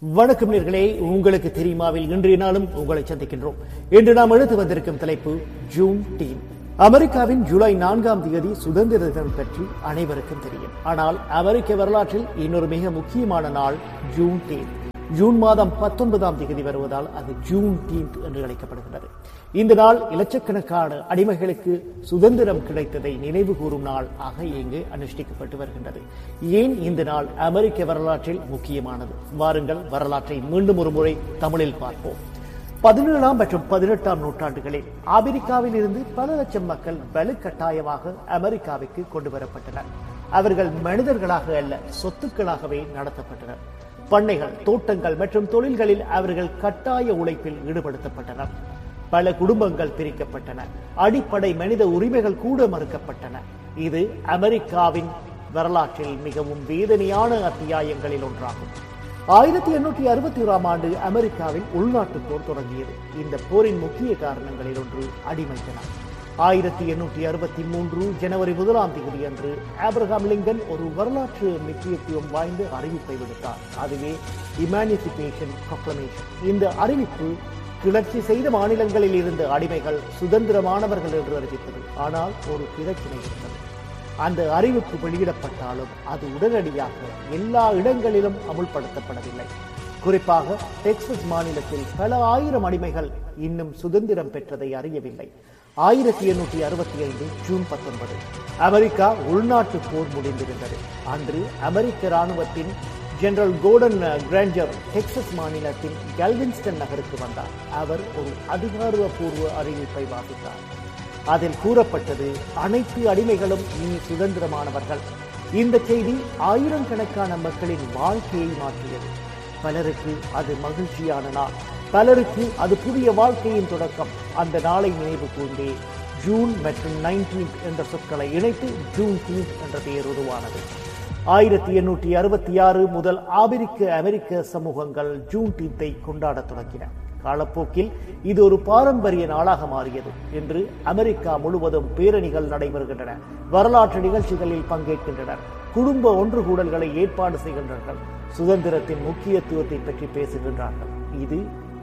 வணக்கம் நேர்களே உங்களுக்கு தெரியுமாவில் இன்றைய நாளும் உங்களை சந்திக்கின்றோம் இன்று நாம் எடுத்து வந்திருக்கும் தலைப்பு ஜூன் டீன் அமெரிக்காவின் ஜூலை நான்காம் தேதி சுதந்திர தினம் பற்றி அனைவருக்கும் தெரியும் ஆனால் அமெரிக்க வரலாற்றில் இன்னொரு மிக முக்கியமான நாள் ஜூன் டீன் ஜூன் மாதம் பத்தொன்பதாம் தேதி வருவதால் அது ஜூன் டீன்த் என்று அழைக்கப்படுகிறது இந்த நாள் இலட்சக்கணக்கான அடிமைகளுக்கு சுதந்திரம் கிடைத்ததை நினைவு கூறும் நாள் ஆக இங்கு அனுஷ்டிக்கப்பட்டு வருகின்றது ஏன் இந்த நாள் அமெரிக்க வரலாற்றில் முக்கியமானது வாருங்கள் வரலாற்றை மீண்டும் ஒரு முறை தமிழில் பார்ப்போம் பதினேழாம் மற்றும் பதினெட்டாம் நூற்றாண்டுகளில் ஆப்பிரிக்காவில் இருந்து பல லட்சம் மக்கள் வலுக்கட்டாயமாக அமெரிக்காவுக்கு கொண்டு வரப்பட்டனர் அவர்கள் மனிதர்களாக அல்ல சொத்துக்களாகவே நடத்தப்பட்டனர் பண்ணைகள் தோட்டங்கள் மற்றும் தொழில்களில் அவர்கள் கட்டாய உழைப்பில் ஈடுபடுத்தப்பட்டனர் பல குடும்பங்கள் பிரிக்கப்பட்டன அடிப்படை மனித உரிமைகள் கூட மறுக்கப்பட்டன இது அமெரிக்காவின் வரலாற்றில் மிகவும் வேதனையான அத்தியாயங்களில் ஒன்றாகும் ஆயிரத்தி எண்ணூற்றி அறுபத்தி ஓராம் ஆண்டு அமெரிக்காவில் உள்நாட்டு போர் தொடங்கியது இந்த போரின் முக்கிய காரணங்களில் ஒன்று அடிமைத்தனம் ஆயிரத்தி எண்ணூற்றி அறுபத்தி மூன்று ஜனவரி முதலாம் தேதி அன்று ஆப்ரஹாம் லிங்கன் ஒரு வரலாற்று முக்கியத்துவம் வாய்ந்த அறிவிப்பை விடுத்தார் அதுவே இமானிசிபேஷன் ப்ரொக்ளமேஷன் இந்த அறிவிப்பு கிளர்ச்சி செய்த மாநிலங்களில் இருந்த அடிமைகள் சுதந்திரமானவர்கள் என்று அறிவித்தது ஆனால் ஒரு பிரச்சனை இருந்தது அந்த அறிவிப்பு வெளியிடப்பட்டாலும் அது உடனடியாக எல்லா இடங்களிலும் அமுல்படுத்தப்படவில்லை குறிப்பாக டெக்சஸ் மாநிலத்தில் பல ஆயிரம் அடிமைகள் இன்னும் சுதந்திரம் பெற்றதை அறியவில்லை ஆயிரத்தி எண்ணூற்றி அறுபத்தி ஐந்து ஜூன் பத்தொன்பது அமெரிக்கா உள்நாட்டு போர் முடிந்திருந்தது அன்று அமெரிக்க ராணுவத்தின் ஜெனரல் கோர்டன் கிராஞ்சர் டெக்சஸ் மாநிலத்தின் கல்வின்ஸ்டன் நகருக்கு வந்தார் அவர் ஒரு அதிகாரப்பூர்வ அறிவிப்பை வாசித்தார் அதில் கூறப்பட்டது அனைத்து அடிமைகளும் இனி சுதந்திரமானவர்கள் இந்த செய்தி ஆயிரக்கணக்கான மக்களின் வாழ்க்கையை மாற்றியது பலருக்கு அது மகிழ்ச்சியான நாள் பலருக்கு அது புதிய வாழ்க்கையின் தொடக்கம் அந்த நாளை நினைவு கூர்ந்தே ஜூன் மற்றும் நைன்டீன் என்ற சொற்களை இணைத்து ஜூன் டீன் என்ற பெயர் உருவானது ஆயிரத்தி எண்ணூற்றி அறுபத்தி ஆறு முதல் ஆபிரிக்க அமெரிக்க சமூகங்கள் ஜூன் டீத்தை கொண்டாடத் தொடங்கின காலப்போக்கில் இது ஒரு பாரம்பரிய நாளாக மாறியது என்று அமெரிக்கா முழுவதும் பேரணிகள் நடைபெறுகின்றன வரலாற்று நிகழ்ச்சிகளில் பங்கேற்கின்றனர் குடும்ப ஒன்று கூடல்களை ஏற்பாடு செய்கின்றார்கள் சுதந்திரத்தின் முக்கியத்துவத்தை பற்றி பேசுகின்றார்கள் இது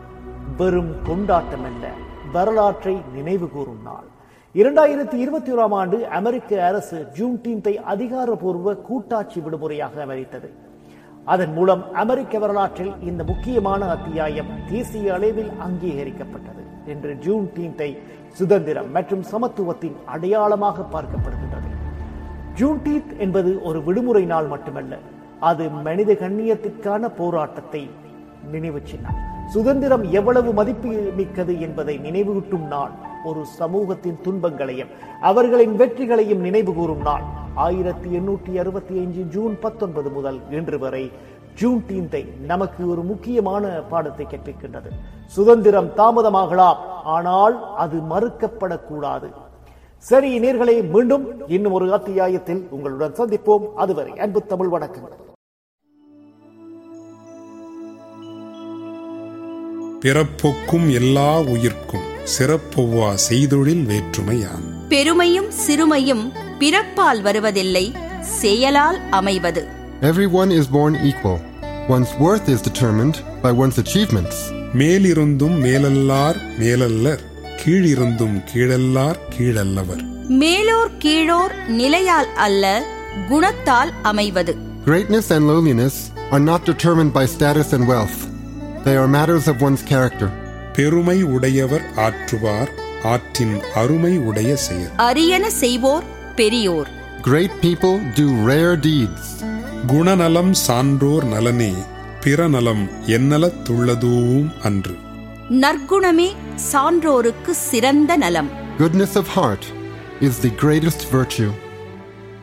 வெறும் கொண்டாட்டம் அல்ல வரலாற்றை நினைவு கூறும் நாள் இரண்டாயிரத்தி இருபத்தி ஓராம் ஆண்டு அமெரிக்க அரசு ஜூன் டீன்த்தை அதிகாரப்பூர்வ கூட்டாட்சி விடுமுறையாக அறிவித்தது அதன் மூலம் அமெரிக்க வரலாற்றில் இந்த முக்கியமான அத்தியாயம் தேசிய அளவில் அங்கீகரிக்கப்பட்டது என்று ஜூன் டீன்த்தை சுதந்திரம் மற்றும் சமத்துவத்தின் அடையாளமாக பார்க்கப்படுகின்றது ஜூன் டீத் என்பது ஒரு விடுமுறை நாள் மட்டுமல்ல அது மனித கண்ணியத்திற்கான போராட்டத்தை நினைவு சின்னம் சுதந்திரம் எவ்வளவு மதிப்பு மிக்கது என்பதை நினைவூட்டும் நாள் ஒரு சமூகத்தின் துன்பங்களையும் அவர்களின் வெற்றிகளையும் நினைவு கூறும் நாள் ஆயிரத்தி எண்ணூற்றி அறுபத்தி ஐந்து ஜூன் பத்தொன்பது முதல் இன்று வரை ஜூன் டீன்த்தை நமக்கு ஒரு முக்கியமான பாடத்தை கற்பிக்கின்றது சுதந்திரம் தாமதமாகலாம் ஆனால் அது மறுக்கப்படக்கூடாது சரி நேர்களே மீண்டும் இன்னும் ஒரு அத்தியாயத்தில் உங்களுடன் சந்திப்போம் அதுவரை அன்பு தமிழ் வணக்கங்கள் பிறப்பொக்கும் எல்லா உயிர்க்கும் சிறப்பொவ்வா செய்தொழில் வேற்றுமையான் பெருமையும் சிறுமையும் பிறப்பால் வருவதில்லை செயலால் அமைவது Everyone is born equal. One's worth is determined by one's achievements. மேலிருந்தும் மேலல்லார் மேலல்லர் கீழிருந்தும் கீழல்லார் கீழல்லவர் மேலோர் கீழோர் நிலையால் அல்ல குணத்தால் அமைவது Greatness and lowliness are not determined by status and wealth. They are matters of one's character. பெருமை உடையவர் ஆற்றுவார் ஆற்றின் அருமை உடைய செயல் அரியன செய்வோர் பெரியோர் Great people do rare deeds. குணநலம் சான்றோர் நலனே பிறநலம் என்னலத்துள்ளதூவும் அன்று நற்குணமே சான்றோருக்கு சிறந்த நலம் Goodness of heart is the greatest virtue.